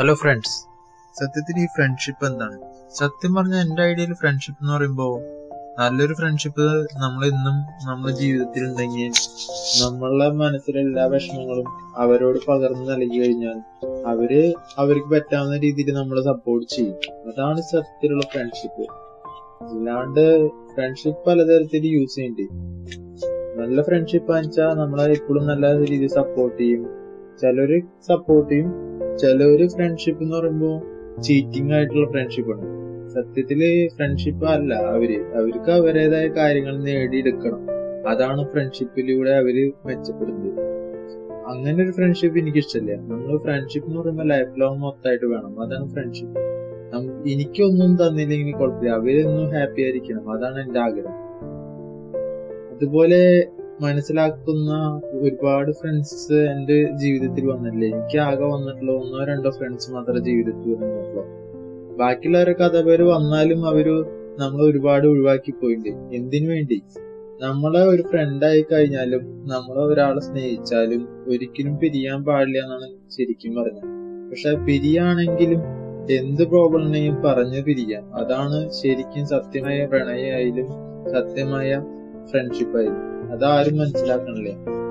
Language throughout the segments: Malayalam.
ഹലോ ഫ്രണ്ട്സ് സത്യത്തിൽ ഈ ഫ്രണ്ട്ഷിപ്പ് എന്താണ് സത്യം പറഞ്ഞ എന്റെ ഐഡിയയിൽ ഫ്രണ്ട്ഷിപ്പ് എന്ന് പറയുമ്പോൾ നല്ലൊരു ഫ്രണ്ട്ഷിപ്പ് നമ്മൾ ഇന്നും നമ്മുടെ ജീവിതത്തിൽ ഉണ്ടെങ്കിൽ നമ്മളുടെ മനസ്സിലെ എല്ലാ വിഷമങ്ങളും അവരോട് പകർന്നു നൽകി കഴിഞ്ഞാൽ അവര് അവർക്ക് പറ്റാവുന്ന രീതിയിൽ നമ്മളെ സപ്പോർട്ട് ചെയ്യും അതാണ് സത്യത്തിലുള്ള ഫ്രണ്ട്ഷിപ്പ് അല്ലാണ്ട് ഫ്രണ്ട്ഷിപ്പ് പലതരത്തിൽ യൂസ് ചെയ്യുന്നുണ്ട് നല്ല ഫ്രണ്ട്ഷിപ്പ് വെച്ചാൽ നമ്മളെ എപ്പോഴും നല്ല രീതിയിൽ സപ്പോർട്ട് ചെയ്യും ചിലര് സപ്പോർട്ട് ചെയ്യും ചിലവര് ഫ്രണ്ട്ഷിപ്പ് എന്ന് പറയുമ്പോ ചീറ്റിംഗ് ആയിട്ടുള്ള ഫ്രണ്ട്ഷിപ്പ് ആണ് സത്യത്തില് ഫ്രണ്ട്ഷിപ്പ് അല്ല അവര് അവർക്ക് അവരുടേതായ കാര്യങ്ങൾ നേടിയെടുക്കണം അതാണ് ഫ്രണ്ട്ഷിപ്പിലൂടെ അവര് മെച്ചപ്പെടുന്നത് അങ്ങനെ ഒരു ഫ്രണ്ട്ഷിപ്പ് എനിക്ക് ഇഷ്ടമില്ല നമ്മൾ ഫ്രണ്ട്ഷിപ്പ് എന്ന് പറയുമ്പോൾ ലൈഫ് ലോങ് മൊത്തമായിട്ട് വേണം അതാണ് ഫ്രണ്ട്ഷിപ്പ് എനിക്കൊന്നും തന്നില്ലെങ്കിൽ കുഴപ്പമില്ല അവരൊന്നും ഹാപ്പി ആയിരിക്കണം അതാണ് എന്റെ ആഗ്രഹം അതുപോലെ മനസ്സിലാക്കുന്ന ഒരുപാട് ഫ്രണ്ട്സ് എന്റെ ജീവിതത്തിൽ വന്നില്ലേ എനിക്ക് ആകെ വന്നിട്ടുള്ള ഒന്നോ രണ്ടോ ഫ്രണ്ട്സ് മാത്രമേ ജീവിതത്തിൽ വന്നിട്ടുള്ളൂ ബാക്കിയുള്ളവരൊക്കെ അതേപോലെ വന്നാലും അവര് നമ്മൾ ഒരുപാട് ഒഴിവാക്കി പോയിട്ടുണ്ട് എന്തിനു വേണ്ടി നമ്മളെ ഒരു ഫ്രണ്ടായി കഴിഞ്ഞാലും നമ്മളെ ഒരാളെ സ്നേഹിച്ചാലും ഒരിക്കലും പിരിയാൻ പാടില്ല എന്നാണ് ശരിക്കും പറഞ്ഞത് പക്ഷെ പിരിയാണെങ്കിലും എന്ത് പ്രോബ്ലം ഉണ്ടെങ്കിലും പറഞ്ഞു പിരിയാം അതാണ് ശരിക്കും സത്യമായ പ്രണയായാലും സത്യമായ ഫ്രണ്ട്ഷിപ്പ് ആയാലും അതാരും മനസ്സിലാക്കണില്ല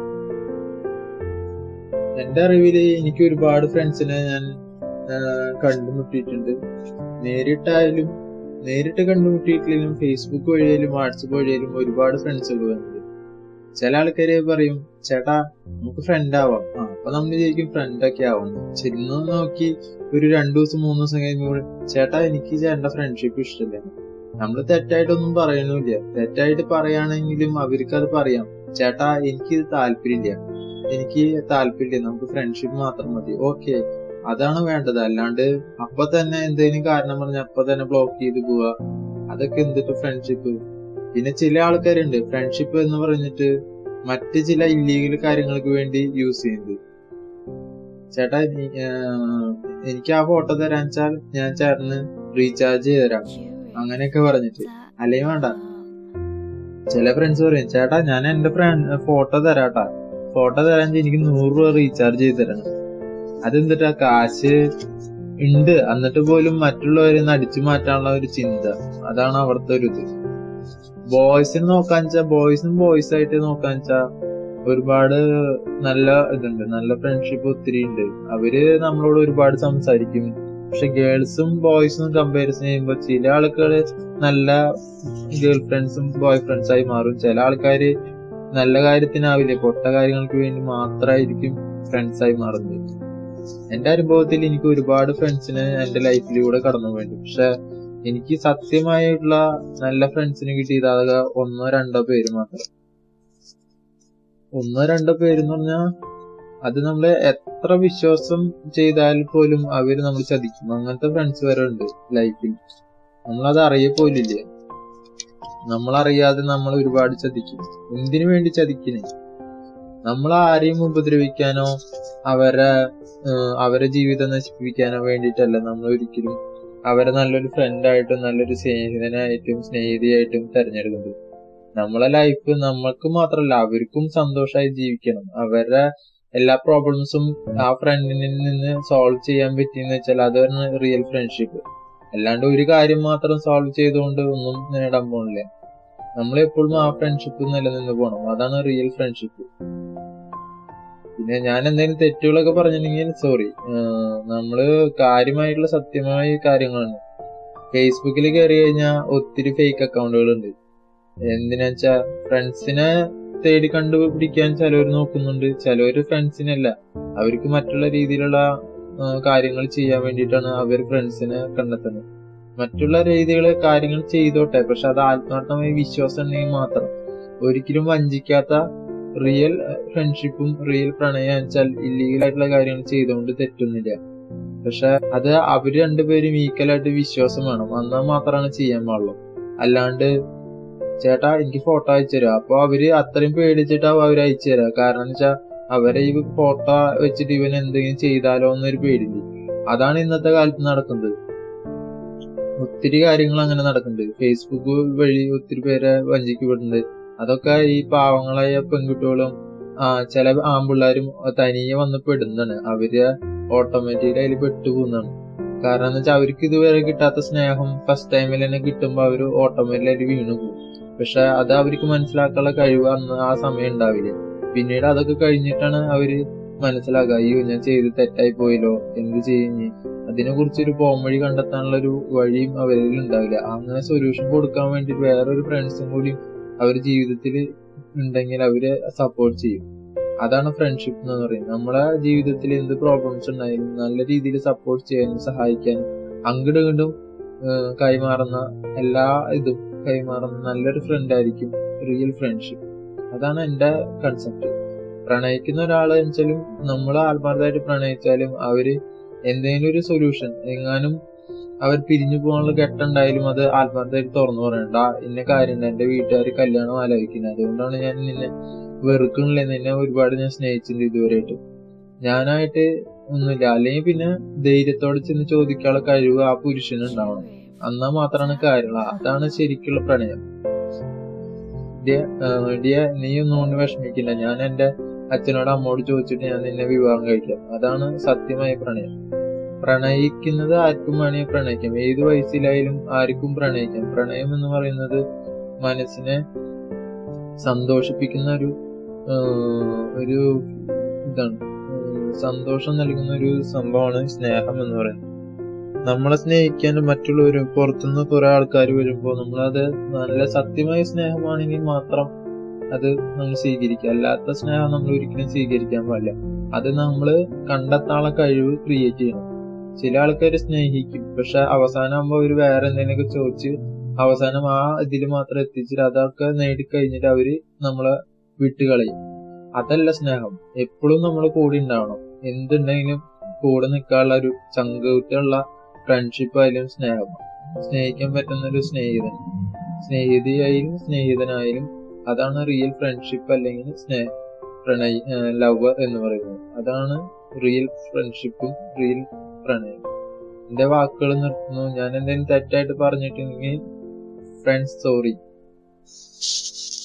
എന്റെ അറിവില് എനിക്ക് ഒരുപാട് ഫ്രണ്ട്സിനെ ഞാൻ കണ്ടുമുട്ടിയിട്ടുണ്ട് നേരിട്ടായാലും നേരിട്ട് കണ്ടുമുട്ടിയിട്ടില്ലെങ്കിലും ഫേസ്ബുക്ക് വഴിയാലും വാട്സപ്പ് വഴിയാലും ഒരുപാട് ഫ്രണ്ട്സുകൾ വന്നത് ചില ആൾക്കാര് പറയും ചേട്ടാ നമുക്ക് ഫ്രണ്ട് ആവാം ആ അപ്പൊ നമ്മൾ ശരിക്കും ഫ്രണ്ടൊക്കെ ആവാം ചെന്ന് നോക്കി ഒരു രണ്ടു ദിവസം മൂന്ന് ദിവസം കഴിയുമ്പോൾ ചേട്ടാ എനിക്ക് ചേട്ടന്റെ ഫ്രണ്ട്ഷിപ്പ് ഇഷ്ടമില്ല നമ്മൾ തെറ്റായിട്ടൊന്നും പറയണില്ല തെറ്റായിട്ട് പറയുകയാണെങ്കിലും അവർക്ക് അത് പറയാം ചേട്ടാ എനിക്ക് ഇത് താല്പര്യമില്ല എനിക്ക് താല്പര്യമില്ല നമുക്ക് ഫ്രണ്ട്ഷിപ്പ് മാത്രം മതി ഓക്കെ അതാണ് വേണ്ടത് അല്ലാണ്ട് അപ്പൊ തന്നെ എന്തെങ്കിലും കാരണം പറഞ്ഞ അപ്പൊ തന്നെ ബ്ലോക്ക് ചെയ്ത് പോവുക അതൊക്കെ എന്തിട്ട് ഫ്രണ്ട്ഷിപ്പ് പിന്നെ ചില ആൾക്കാരുണ്ട് ഫ്രണ്ട്ഷിപ്പ് എന്ന് പറഞ്ഞിട്ട് മറ്റ് ചില ഇല്ലീഗൽ കാര്യങ്ങൾക്ക് വേണ്ടി യൂസ് ചെയ്യുന്നത് ചേട്ടാ എനിക്ക് ആ ഫോട്ടോ തരാൻ വെച്ചാൽ ഞാൻ ചേട്ടന് റീചാർജ് ചെയ്ത് തരാം അങ്ങനെയൊക്കെ പറഞ്ഞിട്ട് അല്ലെങ്കിൽ വേണ്ട ചില ഫ്രണ്ട്സ് പറയും ചേട്ടാ ഞാൻ എന്റെ ഫ്രണ്ട് ഫോട്ടോ തരാട്ടാ ഫോട്ടോ തരാൻ എനിക്ക് നൂറ് രൂപ റീചാർജ് ചെയ്ത് തരണം അതെന്തിട്ടാ കാശ് ഉണ്ട് എന്നിട്ട് പോലും മറ്റുള്ളവരെ അടിച്ചു മാറ്റാനുള്ള ഒരു ചിന്ത അതാണ് അവിടുത്തെ ഒരു ഇത് ബോയ്സിന് നോക്കാൻ വെച്ചാ ബോയ്സും ബോയ്സ് ആയിട്ട് നോക്കാൻ വെച്ചാ ഒരുപാട് നല്ല ഇതുണ്ട് നല്ല ഫ്രണ്ട്ഷിപ്പ് ഒത്തിരി ഉണ്ട് അവര് നമ്മളോട് ഒരുപാട് സംസാരിക്കും പക്ഷെ ഗേൾസും ബോയ്സും കമ്പാരിസൺ ചെയ്യുമ്പോൾ ചില ആൾക്കാര് നല്ല ഗേൾ ഫ്രണ്ട്സും ബോയ് ഫ്രണ്ട്സ് ആയി മാറും ചില ആൾക്കാര് നല്ല കാര്യത്തിനാവില്ലേ പൊട്ട കാര്യങ്ങൾക്ക് വേണ്ടി മാത്രമായിരിക്കും ഫ്രണ്ട്സ് ആയി മാറുന്നത് എന്റെ അനുഭവത്തിൽ എനിക്ക് ഒരുപാട് ഫ്രണ്ട്സിന് എന്റെ ലൈഫിലൂടെ കടന്നു പോയിട്ടുണ്ട് പക്ഷെ എനിക്ക് സത്യമായിട്ടുള്ള നല്ല ഫ്രണ്ട്സിന് കിട്ടിയത് ആകെ ഒന്നോ രണ്ടോ പേര് മാത്രം ഒന്നോ രണ്ടോ പേര് എന്ന് പറഞ്ഞാൽ അത് നമ്മളെ എത്ര വിശ്വാസം ചെയ്താൽ പോലും അവര് നമ്മൾ ചതിക്കും അങ്ങനത്തെ ഫ്രണ്ട്സ് വരെ ഉണ്ട് ലൈഫിൽ നമ്മളത് അറിയ പോലില്ലേ നമ്മളറിയാതെ നമ്മൾ ഒരുപാട് ചതിക്കും എന്തിനു വേണ്ടി ചതിക്കണേ നമ്മൾ ആരെയും ഉപദ്രവിക്കാനോ അവരെ അവരെ ജീവിതം നശിപ്പിക്കാനോ വേണ്ടിയിട്ടല്ല നമ്മൾ ഒരിക്കലും അവരെ നല്ലൊരു ഫ്രണ്ടായിട്ടും നല്ലൊരു സ്നേഹിതനായിട്ടും സ്നേഹിതയായിട്ടും തെരഞ്ഞെടുക്കുന്നത് നമ്മളെ ലൈഫ് നമ്മൾക്ക് മാത്രമല്ല അവർക്കും സന്തോഷമായി ജീവിക്കണം അവരുടെ എല്ലാ പ്രോബ്ലംസും ആ ഫ്രണ്ടിൽ നിന്ന് സോൾവ് ചെയ്യാൻ പറ്റിയെന്ന് വെച്ചാൽ അതാണ് റിയൽ ഫ്രണ്ട്ഷിപ്പ് അല്ലാണ്ട് ഒരു കാര്യം മാത്രം സോൾവ് ചെയ്തുകൊണ്ട് ഒന്നും നേടാൻ പോണില്ല നമ്മൾ എപ്പോഴും ആ ഫ്രണ്ട്ഷിപ്പ് നിലനിന്ന് പോകണം അതാണ് റിയൽ ഫ്രണ്ട്ഷിപ്പ് പിന്നെ ഞാൻ എന്തെങ്കിലും തെറ്റുകളൊക്കെ പറഞ്ഞിട്ടുണ്ടെങ്കിൽ സോറി നമ്മള് കാര്യമായിട്ടുള്ള സത്യമായ കാര്യങ്ങളാണ് ഫേസ്ബുക്കിൽ കയറി കഴിഞ്ഞാൽ ഒത്തിരി ഫേക്ക് അക്കൗണ്ടുകൾ ഉണ്ട് എന്തിനാ വെച്ചാ ഫ്രണ്ട്സിനെ തേടി കണ്ടുപിടിക്കാൻ ചിലവർ നോക്കുന്നുണ്ട് ചിലവര് ഫ്രണ്ട്സിനല്ല അവർക്ക് മറ്റുള്ള രീതിയിലുള്ള കാര്യങ്ങൾ ചെയ്യാൻ വേണ്ടിയിട്ടാണ് അവർ ഫ്രണ്ട്സിനെ കണ്ടെത്തുന്നത് മറ്റുള്ള രീതികൾ കാര്യങ്ങൾ ചെയ്തോട്ടെ പക്ഷെ അത് ആത്മാർത്ഥമായ വിശ്വാസം ഉണ്ടെങ്കിൽ മാത്രം ഒരിക്കലും വഞ്ചിക്കാത്ത റിയൽ ഫ്രണ്ട്ഷിപ്പും റിയൽ പ്രണയം വെച്ചാൽ ഇല്ലീഗൽ ആയിട്ടുള്ള കാര്യങ്ങൾ ചെയ്തുകൊണ്ട് തെറ്റൊന്നുമില്ല പക്ഷെ അത് അവര് രണ്ടുപേരും ഈക്വലായിട്ട് വിശ്വാസം വേണം എന്നാൽ മാത്രമാണ് ചെയ്യാൻ പാടുള്ളൂ അല്ലാണ്ട് ചേട്ടാ എനിക്ക് ഫോട്ടോ അയച്ചു തരാം അപ്പൊ അവര് അത്രയും പേടിച്ചിട്ടാവും അവര് അയച്ചു തരാം കാരണം വെച്ചാ അവരെ ഈ ഫോട്ടോ വെച്ചിട്ട് ഇവൻ എന്തെങ്കിലും ചെയ്താലോ എന്നൊരു പേടിണ്ട് അതാണ് ഇന്നത്തെ കാലത്ത് നടക്കുന്നത് ഒത്തിരി കാര്യങ്ങൾ അങ്ങനെ നടക്കുന്നുണ്ട് ഫേസ്ബുക്ക് വഴി ഒത്തിരി പേരെ വഞ്ചിക്കപ്പെടുന്നുണ്ട് അതൊക്കെ ഈ പാവങ്ങളായ പെൺകുട്ടികളും ആ ചില ആൺപിള്ളേരും തനിയെ വന്ന് പെടുന്നതാണ് അവര് ഓട്ടോമാറ്റിക്കലി അതിൽ പെട്ടുപോകുന്നതാണ് കാരണം എന്ന് വെച്ചാൽ അവർക്ക് ഇതുവരെ കിട്ടാത്ത സ്നേഹം ഫസ്റ്റ് ടൈമിൽ തന്നെ കിട്ടുമ്പോൾ അവർ ഓട്ടോമാറ്റിക്കലി വീണു പോകും പക്ഷെ അത് അവർക്ക് മനസ്സിലാക്കാനുള്ള കഴിവ് അന്ന് ആ സമയം ഉണ്ടാവില്ല പിന്നീട് അതൊക്കെ കഴിഞ്ഞിട്ടാണ് അവര് മനസ്സിലാക്കുക അയ്യോ ഞാൻ ചെയ്ത് തെറ്റായി പോയല്ലോ എന്ത് ചെയ്യുഞ്ഞ് അതിനെ കുറിച്ച് ഒരു പോംവഴി കണ്ടെത്താനുള്ള ഒരു വഴിയും അവരിൽ ഉണ്ടാവില്ല അങ്ങനെ സൊല്യൂഷൻ കൊടുക്കാൻ വേണ്ടി വേറൊരു ഫ്രണ്ട്സും കൂടി അവർ ജീവിതത്തിൽ ഉണ്ടെങ്കിൽ അവരെ സപ്പോർട്ട് ചെയ്യും അതാണ് ഫ്രണ്ട്ഷിപ്പ് എന്ന് പറയുന്നത് നമ്മളെ ജീവിതത്തിൽ എന്ത് പ്രോബ്ലംസ് ഉണ്ടായാലും നല്ല രീതിയിൽ സപ്പോർട്ട് ചെയ്യാനും സഹായിക്കാനും അങ്ങോട്ടും ഇങ്ങോട്ടും ഏഹ് കൈമാറുന്ന എല്ലാ ഇതും കൈമാറുന്ന നല്ലൊരു ഫ്രണ്ട് ആയിരിക്കും റിയൽ ഫ്രണ്ട്ഷിപ്പ് അതാണ് എന്റെ കൺസെപ്റ്റ് പ്രണയിക്കുന്ന ഒരാളെ വെച്ചാലും നമ്മൾ ആത്മാർത്ഥമായിട്ട് പ്രണയിച്ചാലും അവര് എന്തെങ്കിലും ഒരു സൊല്യൂഷൻ എങ്ങാനും അവർ പിരിഞ്ഞു പോകാനുള്ള ഘട്ടമുണ്ടായാലും അത് ആത്മാർത്ഥമായിട്ട് തുറന്നു പറയണ്ട ഇന്ന കാര്യമുണ്ട് എന്റെ വീട്ടുകാർ കല്യാണം ആലോചിക്കുന്നത് അതുകൊണ്ടാണ് ഞാൻ നിന്നെ വെറുക്കണില്ല നിന്നെ ഒരുപാട് ഞാൻ സ്നേഹിച്ചിട്ടുണ്ട് ഇതുവരെയായിട്ട് ഞാനായിട്ട് ഒന്നുമില്ല അല്ലെങ്കിൽ പിന്നെ ധൈര്യത്തോടെ ചെന്ന് ചോദിക്കാനുള്ള കഴിവ് ആ പുരുഷന് ഉണ്ടാവണം എന്നാ മാത്രമാണ് കാര്യങ്ങൾ അതാണ് ശരിക്കുള്ള പ്രണയം ഡിയ ഏഹ് ഡിയ നീ ഒന്നും കൊണ്ട് വിഷമിക്കില്ല ഞാൻ എന്റെ അച്ഛനോട് അമ്മോട് ചോദിച്ചിട്ട് ഞാൻ നിന്നെ വിവാഹം കഴിക്കാം അതാണ് സത്യമായ പ്രണയം പ്രണയിക്കുന്നത് ആർക്കും വേണമെങ്കിൽ പ്രണയിക്കാം ഏത് വയസ്സിലായാലും ആർക്കും പ്രണയിക്കാം പ്രണയം എന്ന് പറയുന്നത് മനസ്സിനെ സന്തോഷിപ്പിക്കുന്ന ഒരു ഏഹ് ഒരു ഇതാണ് ഏഹ് സന്തോഷം നൽകുന്ന ഒരു സംഭവമാണ് സ്നേഹം എന്ന് പറയുന്നത് നമ്മളെ സ്നേഹിക്കാൻ മറ്റുള്ളവർ പുറത്തുനിന്ന് കുറെ ആൾക്കാർ വരുമ്പോൾ നമ്മളത് നല്ല സത്യമായ സ്നേഹമാണെങ്കിൽ മാത്രം അത് നമ്മൾ സ്വീകരിക്കുക അല്ലാത്ത സ്നേഹം നമ്മൾ ഒരിക്കലും സ്വീകരിക്കാൻ പാടില്ല അത് നമ്മൾ കണ്ടെത്താനുള്ള കഴിവ് ക്രിയേറ്റ് ചെയ്യണം ചില ആൾക്കാർ സ്നേഹിക്കും പക്ഷെ അവസാനം ആകുമ്പോൾ അവർ വേറെ എന്തെങ്കിലുമൊക്കെ ചോദിച്ച് അവസാനം ആ ഇതിൽ മാത്രം എത്തിച്ചിട്ട് അതൊക്കെ നേടിക്കഴിഞ്ഞിട്ട് അവര് നമ്മളെ വിട്ടുകളയും അതല്ല സ്നേഹം എപ്പോഴും നമ്മൾ കൂടെ ഉണ്ടാവണം എന്തുണ്ടെങ്കിലും കൂടെ നിൽക്കാനുള്ള ഒരു ചങ്കൂറ്റുള്ള ഫ്രണ്ട്ഷിപ്പ് ആയാലും സ്നേഹം സ്നേഹിക്കാൻ പറ്റുന്ന ഒരു സ്നേഹിതൻ സ്നേഹിതയായാലും സ്നേഹിതനായാലും അതാണ് റിയൽ ഫ്രണ്ട്ഷിപ്പ് അല്ലെങ്കിൽ സ്നേഹ പ്രണയ ലവ് എന്ന് പറയുന്നത് അതാണ് റിയൽ ഫ്രണ്ട്ഷിപ്പും റിയൽ പ്രണയം എന്റെ വാക്കുകൾ നിർത്തുന്നു ഞാൻ എന്തെങ്കിലും തെറ്റായിട്ട് പറഞ്ഞിട്ടുണ്ടെങ്കിൽ ഫ്രണ്ട്സ് സോറി